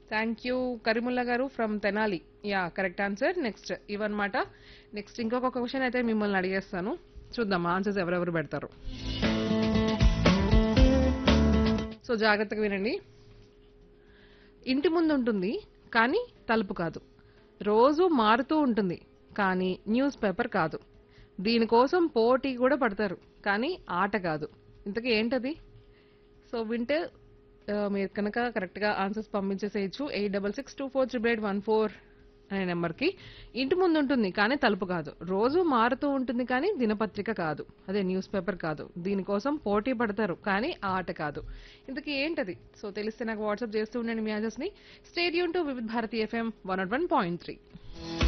thank you Karimulla garu from Tenali yeah correct answer next ఇవన్నమాట next ఇంకొక question అయితే మిమ్మల్ని అడిగేస్తాను చూద్దాం ఆన్సర్స్ ఎవరెవరు పెడతారు సో జాగ్రత్తగా వినండి ఇంటి ముందు ఉంటుంది కానీ తలుపు కాదు రోజు మారుతూ ఉంటుంది కానీ న్యూస్ పేపర్ కాదు దీనికోసం పోటీ కూడా పడతారు కానీ ఆట కాదు ఇంతకీ ఏంటది సో వింటే ఆ, మీరు కనుక కరెక్ట్గా ఆన్సర్స్ పంపించేసేయచ్చు eight double six two four triple eight one four అనే నెంబర్కి ఇంటి ముందు ఉంటుంది కానీ తలుపు కాదు రోజు మారుతూ ఉంటుంది కానీ దినపత్రిక కాదు అదే న్యూస్ పేపర్ కాదు దీనికోసం పోటీ పడతారు కానీ ఆట కాదు ఇంతకీ ఏంటది సో తెలిస్తే నాకు వాట్సాప్ చేస్తూ ఉండండి మీ ఆన్సర్స్ని stay tuned to Vividh Bharati FM one nought one point three